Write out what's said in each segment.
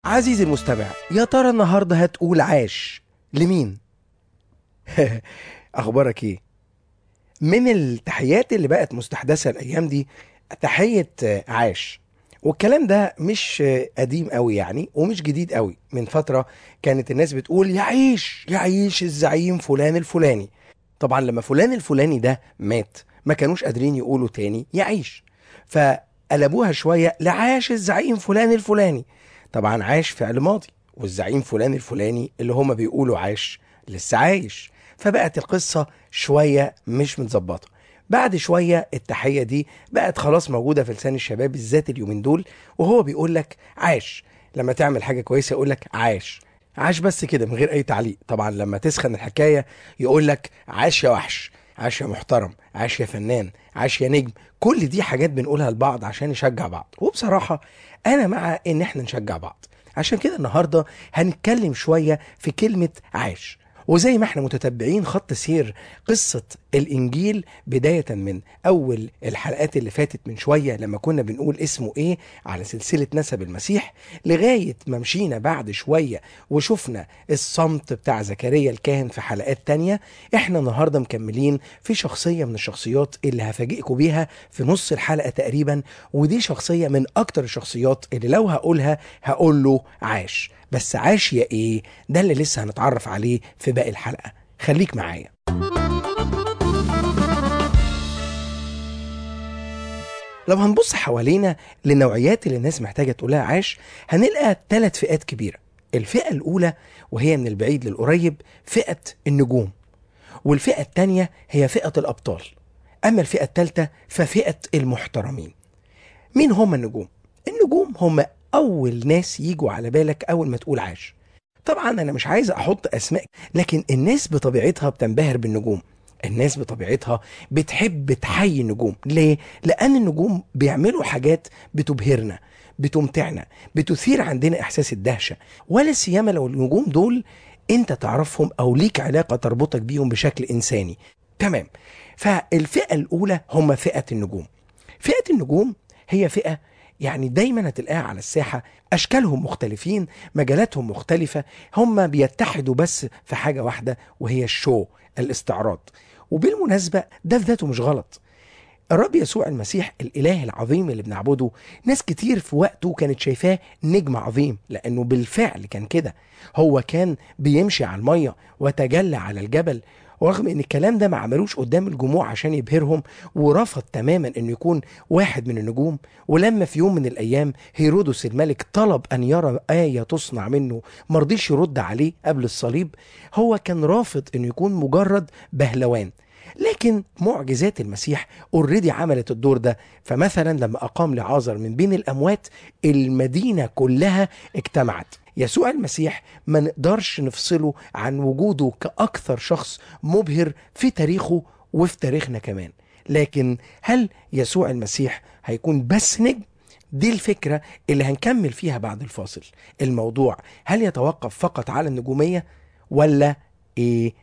عزيزي المستمع يا ترى النهارده هتقول عاش لمين اخبارك ايه من التحيات اللي بقت مستحدثه الايام دي تحيه آه، عاش والكلام ده مش آه، قديم قوي يعني ومش جديد قوي من فتره كانت الناس بتقول يعيش يعيش الزعيم فلان الفلاني طبعا لما فلان الفلاني ده مات ما كانوش قادرين يقولوا تاني يعيش فقلبوها شويه لعاش الزعيم فلان الفلاني طبعا عاش فعل ماضي والزعيم فلان الفلاني اللي هما بيقولوا عاش لسه عايش فبقت القصة شوية مش متظبطة بعد شوية التحية دي بقت خلاص موجودة في لسان الشباب بالذات اليومين دول وهو بيقول لك عاش لما تعمل حاجة كويسة يقول لك عاش عاش بس كده من غير أي تعليق طبعا لما تسخن الحكاية يقول لك عاش يا وحش عاش يا محترم عاش يا فنان عاش يا نجم كل دي حاجات بنقولها لبعض عشان نشجع بعض وبصراحة أنا مع إن إحنا نشجع بعض عشان كده النهاردة هنتكلم شوية في كلمة عاش وزي ما احنا متتبعين خط سير قصة الإنجيل بداية من أول الحلقات اللي فاتت من شوية لما كنا بنقول اسمه إيه على سلسلة نسب المسيح لغاية ما مشينا بعد شوية وشفنا الصمت بتاع زكريا الكاهن في حلقات تانية احنا النهاردة مكملين في شخصية من الشخصيات اللي هفاجئكم بيها في نص الحلقة تقريبا ودي شخصية من أكتر الشخصيات اللي لو هقولها هقول له عاش بس عاش يا ايه ده اللي لسه هنتعرف عليه في باقي الحلقة خليك معايا لو هنبص حوالينا للنوعيات اللي الناس محتاجة تقولها عاش هنلقى ثلاث فئات كبيرة الفئة الأولى وهي من البعيد للقريب فئة النجوم والفئة الثانية هي فئة الأبطال أما الفئة الثالثة ففئة المحترمين مين هم النجوم؟ النجوم هم أول ناس يجوا على بالك أول ما تقول عاش طبعا أنا مش عايز أحط أسماء لكن الناس بطبيعتها بتنبهر بالنجوم الناس بطبيعتها بتحب تحيي النجوم ليه؟ لأن النجوم بيعملوا حاجات بتبهرنا بتمتعنا بتثير عندنا إحساس الدهشة ولا سيما لو النجوم دول أنت تعرفهم أو ليك علاقة تربطك بيهم بشكل إنساني تمام فالفئة الأولى هم فئة النجوم فئة النجوم هي فئة يعني دايما هتلاقيها على الساحة أشكالهم مختلفين مجالاتهم مختلفة هم بيتحدوا بس في حاجة واحدة وهي الشو الاستعراض وبالمناسبة ده في ذاته مش غلط الرب يسوع المسيح الإله العظيم اللي بنعبده ناس كتير في وقته كانت شايفاه نجم عظيم لأنه بالفعل كان كده هو كان بيمشي على المية وتجلى على الجبل ورغم ان الكلام ده ما عملوش قدام الجموع عشان يبهرهم ورفض تماما انه يكون واحد من النجوم ولما في يوم من الايام هيرودس الملك طلب ان يرى ايه تصنع منه مرضيش يرد عليه قبل الصليب هو كان رافض انه يكون مجرد بهلوان لكن معجزات المسيح اوريدي عملت الدور ده فمثلا لما اقام لعازر من بين الاموات المدينه كلها اجتمعت يسوع المسيح ما نقدرش نفصله عن وجوده كأكثر شخص مبهر في تاريخه وفي تاريخنا كمان لكن هل يسوع المسيح هيكون بس نجم؟ دي الفكرة اللي هنكمل فيها بعد الفاصل الموضوع هل يتوقف فقط على النجومية ولا ايه؟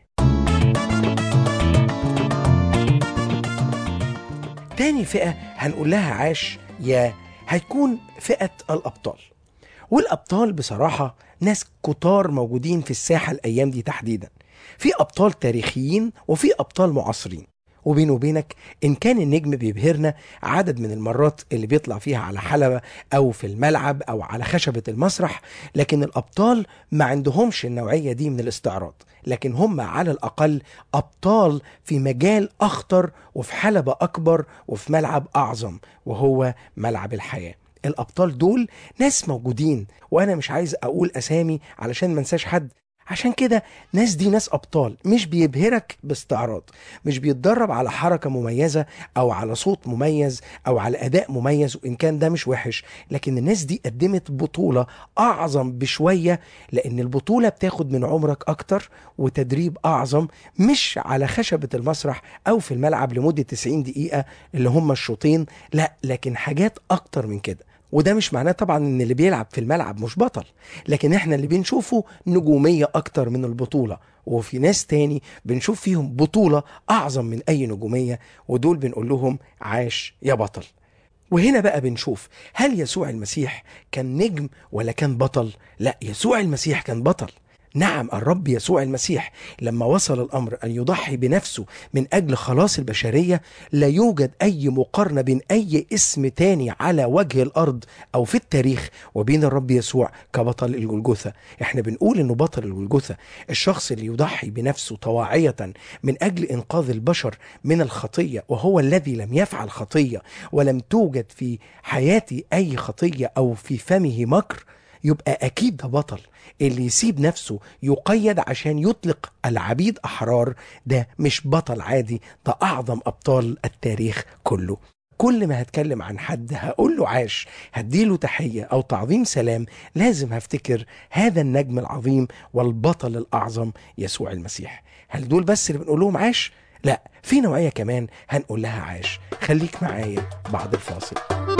تاني فئة هنقول لها عاش يا هتكون فئة الأبطال والابطال بصراحه ناس كتار موجودين في الساحه الايام دي تحديدا في ابطال تاريخيين وفي ابطال معاصرين وبينه وبينك ان كان النجم بيبهرنا عدد من المرات اللي بيطلع فيها على حلبة او في الملعب او على خشبة المسرح لكن الابطال ما عندهمش النوعية دي من الاستعراض لكن هم على الاقل ابطال في مجال اخطر وفي حلبة اكبر وفي ملعب اعظم وهو ملعب الحياه الابطال دول ناس موجودين وانا مش عايز اقول اسامي علشان ما انساش حد عشان كده ناس دي ناس ابطال مش بيبهرك باستعراض مش بيتدرب على حركه مميزه او على صوت مميز او على اداء مميز وان كان ده مش وحش لكن الناس دي قدمت بطوله اعظم بشويه لان البطوله بتاخد من عمرك اكتر وتدريب اعظم مش على خشبه المسرح او في الملعب لمده 90 دقيقه اللي هم الشوطين لا لكن حاجات اكتر من كده وده مش معناه طبعا ان اللي بيلعب في الملعب مش بطل لكن احنا اللي بنشوفه نجومية اكتر من البطولة وفي ناس تاني بنشوف فيهم بطولة اعظم من اي نجومية ودول بنقول لهم عاش يا بطل وهنا بقى بنشوف هل يسوع المسيح كان نجم ولا كان بطل لا يسوع المسيح كان بطل نعم الرب يسوع المسيح لما وصل الامر ان يضحي بنفسه من اجل خلاص البشريه لا يوجد اي مقارنه بين اي اسم تاني على وجه الارض او في التاريخ وبين الرب يسوع كبطل الجلجثه احنا بنقول انه بطل الجلجثه الشخص اللي يضحي بنفسه طواعيه من اجل انقاذ البشر من الخطيه وهو الذي لم يفعل خطيه ولم توجد في حياتي اي خطيه او في فمه مكر يبقى اكيد ده بطل اللي يسيب نفسه يقيد عشان يطلق العبيد احرار ده مش بطل عادي ده اعظم ابطال التاريخ كله كل ما هتكلم عن حد هقول له عاش هديله تحية أو تعظيم سلام لازم هفتكر هذا النجم العظيم والبطل الأعظم يسوع المسيح هل دول بس اللي بنقول لهم عاش؟ لا في نوعية كمان هنقول لها عاش خليك معايا بعد الفاصل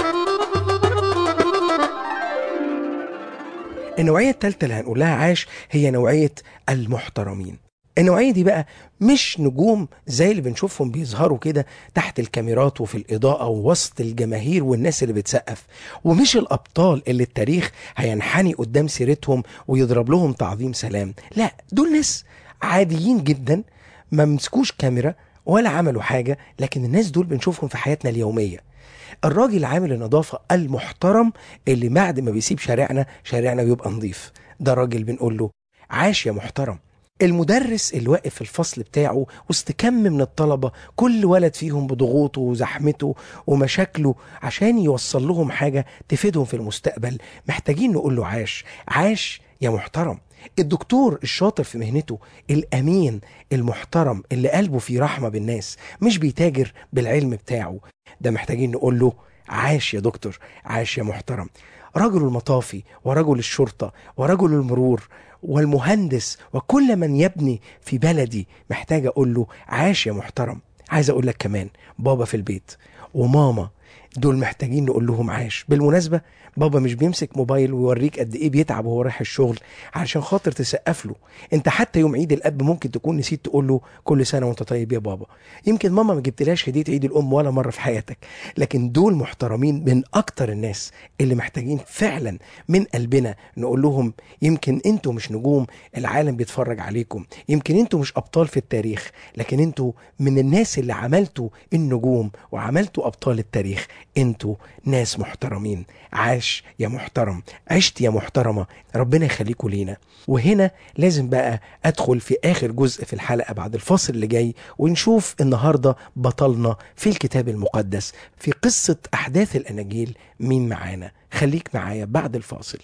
النوعية الثالثة اللي هنقول لها عاش هي نوعية المحترمين النوعية دي بقى مش نجوم زي اللي بنشوفهم بيظهروا كده تحت الكاميرات وفي الإضاءة ووسط الجماهير والناس اللي بتسقف ومش الأبطال اللي التاريخ هينحني قدام سيرتهم ويضرب لهم تعظيم سلام لا دول ناس عاديين جدا ما مسكوش كاميرا ولا عملوا حاجة لكن الناس دول بنشوفهم في حياتنا اليومية الراجل عامل النظافة المحترم اللي بعد ما بيسيب شارعنا شارعنا بيبقى نظيف ده راجل بنقول له عاش يا محترم المدرس اللي واقف في الفصل بتاعه وسط كم من الطلبة كل ولد فيهم بضغوطه وزحمته ومشاكله عشان يوصل لهم حاجة تفيدهم في المستقبل محتاجين نقول له عاش عاش يا محترم الدكتور الشاطر في مهنته الأمين المحترم اللي قلبه فيه رحمة بالناس مش بيتاجر بالعلم بتاعه ده محتاجين نقول له عاش يا دكتور عاش يا محترم رجل المطافي ورجل الشرطة ورجل المرور والمهندس وكل من يبني في بلدي محتاج أقول له عاش يا محترم عايز أقول لك كمان بابا في البيت وماما دول محتاجين نقول لهم عاش بالمناسبة بابا مش بيمسك موبايل ويوريك قد ايه بيتعب وهو رايح الشغل علشان خاطر تسقف له انت حتى يوم عيد الاب ممكن تكون نسيت تقول له كل سنه وانت طيب يا بابا يمكن ماما ما جبتلاش هديه عيد الام ولا مره في حياتك لكن دول محترمين من اكتر الناس اللي محتاجين فعلا من قلبنا نقول لهم يمكن انتوا مش نجوم العالم بيتفرج عليكم يمكن انتوا مش ابطال في التاريخ لكن انتوا من الناس اللي عملتوا النجوم وعملتوا ابطال التاريخ انتوا ناس محترمين عاش يا محترم عشت يا محترمة ربنا يخليكوا لينا وهنا لازم بقى أدخل في آخر جزء في الحلقة بعد الفاصل اللي جاي ونشوف النهاردة بطلنا في الكتاب المقدس في قصة أحداث الأناجيل مين معانا خليك معايا بعد الفاصل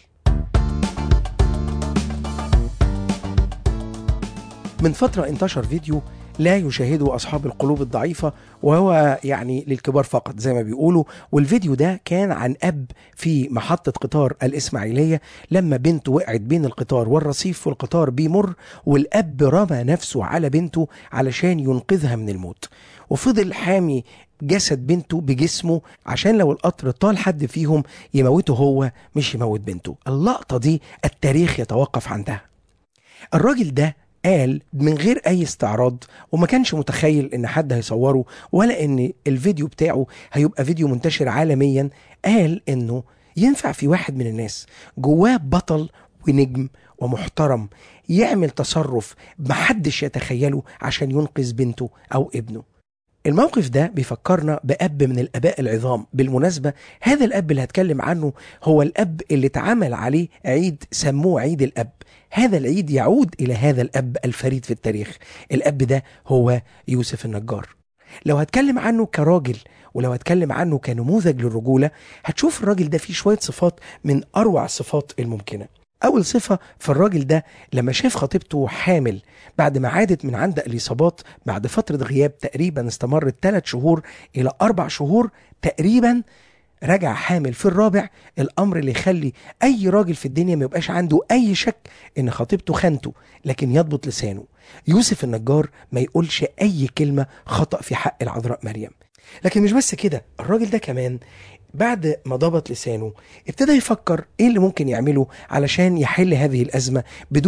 من فترة انتشر فيديو لا يشاهده أصحاب القلوب الضعيفة وهو يعني للكبار فقط زي ما بيقولوا والفيديو ده كان عن أب في محطة قطار الإسماعيلية لما بنته وقعت بين القطار والرصيف والقطار بيمر والأب رمى نفسه على بنته علشان ينقذها من الموت وفضل حامي جسد بنته بجسمه عشان لو القطر طال حد فيهم يموته هو مش يموت بنته اللقطة دي التاريخ يتوقف عندها الراجل ده قال من غير اي استعراض وما كانش متخيل ان حد هيصوره ولا ان الفيديو بتاعه هيبقى فيديو منتشر عالميا قال انه ينفع في واحد من الناس جواه بطل ونجم ومحترم يعمل تصرف محدش يتخيله عشان ينقذ بنته او ابنه الموقف ده بيفكرنا بأب من الآباء العظام بالمناسبة هذا الأب اللي هتكلم عنه هو الأب اللي اتعمل عليه عيد سموه عيد الأب هذا العيد يعود إلى هذا الأب الفريد في التاريخ الأب ده هو يوسف النجار لو هتكلم عنه كراجل ولو هتكلم عنه كنموذج للرجولة هتشوف الراجل ده فيه شوية صفات من أروع الصفات الممكنة أول صفة في الراجل ده لما شاف خطيبته حامل بعد ما عادت من عند الإصابات بعد فترة غياب تقريبا استمرت ثلاث شهور إلى أربع شهور تقريبا رجع حامل في الرابع الأمر اللي يخلي أي راجل في الدنيا ما يبقاش عنده أي شك إن خطيبته خانته لكن يضبط لسانه يوسف النجار ما يقولش أي كلمة خطأ في حق العذراء مريم لكن مش بس كده الراجل ده كمان بعد ما ضبط لسانه ابتدى يفكر ايه اللي ممكن يعمله علشان يحل هذه الازمه بدون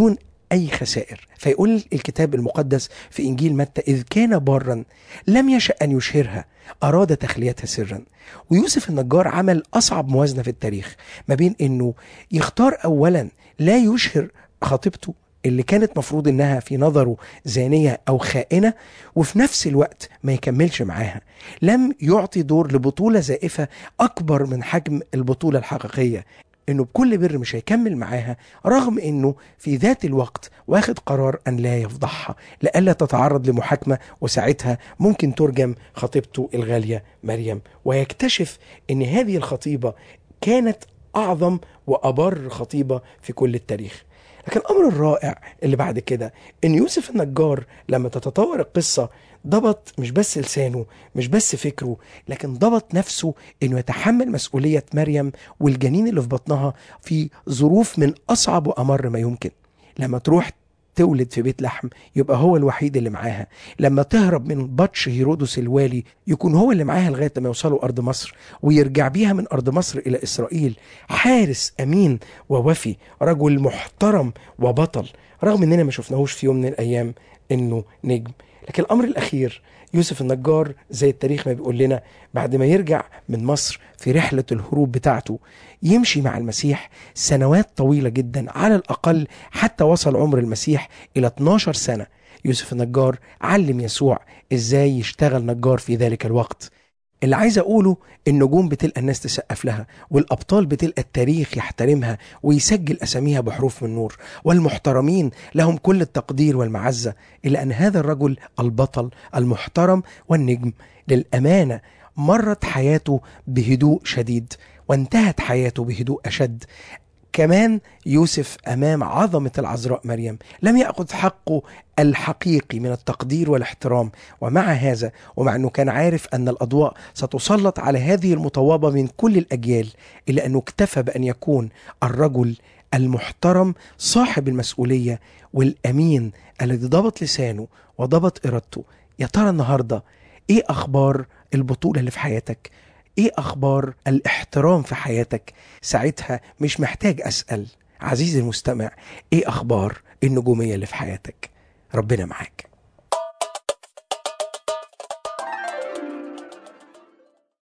أي خسائر فيقول الكتاب المقدس في إنجيل متى إذ كان بارا لم يشأ أن يشهرها أراد تخليتها سرا ويوسف النجار عمل أصعب موازنة في التاريخ ما بين أنه يختار أولا لا يشهر خطيبته اللي كانت مفروض انها في نظره زانيه او خائنه وفي نفس الوقت ما يكملش معاها لم يعطي دور لبطوله زائفه اكبر من حجم البطوله الحقيقيه انه بكل بر مش هيكمل معاها رغم انه في ذات الوقت واخد قرار ان لا يفضحها لئلا تتعرض لمحاكمه وساعتها ممكن ترجم خطيبته الغاليه مريم ويكتشف ان هذه الخطيبه كانت اعظم وابر خطيبه في كل التاريخ لكن الامر الرائع اللي بعد كده ان يوسف النجار لما تتطور القصه ضبط مش بس لسانه مش بس فكره لكن ضبط نفسه انه يتحمل مسؤوليه مريم والجنين اللي في بطنها في ظروف من اصعب وامر ما يمكن لما تروح تولد في بيت لحم يبقى هو الوحيد اللي معاها لما تهرب من بطش هيرودس الوالي يكون هو اللي معاها لغايه لما يوصلوا ارض مصر ويرجع بيها من ارض مصر الى اسرائيل حارس امين ووفي رجل محترم وبطل رغم اننا ما شفناهوش في يوم من الايام انه نجم لكن الامر الاخير يوسف النجار زي التاريخ ما بيقول لنا بعد ما يرجع من مصر في رحله الهروب بتاعته يمشي مع المسيح سنوات طويله جدا على الاقل حتى وصل عمر المسيح الى 12 سنه يوسف النجار علم يسوع ازاي يشتغل نجار في ذلك الوقت اللي عايز اقوله النجوم بتلقى الناس تسقف لها والابطال بتلقى التاريخ يحترمها ويسجل اساميها بحروف من نور والمحترمين لهم كل التقدير والمعزه الا ان هذا الرجل البطل المحترم والنجم للامانه مرت حياته بهدوء شديد وانتهت حياته بهدوء اشد كمان يوسف امام عظمه العذراء مريم لم ياخذ حقه الحقيقي من التقدير والاحترام ومع هذا ومع انه كان عارف ان الاضواء ستسلط على هذه المطوبه من كل الاجيال الا انه اكتفى بان يكون الرجل المحترم صاحب المسؤوليه والامين الذي ضبط لسانه وضبط ارادته يا ترى النهارده ايه اخبار البطوله اللي في حياتك ايه اخبار الاحترام في حياتك ساعتها مش محتاج اسال عزيزي المستمع ايه اخبار النجوميه اللي في حياتك ربنا معاك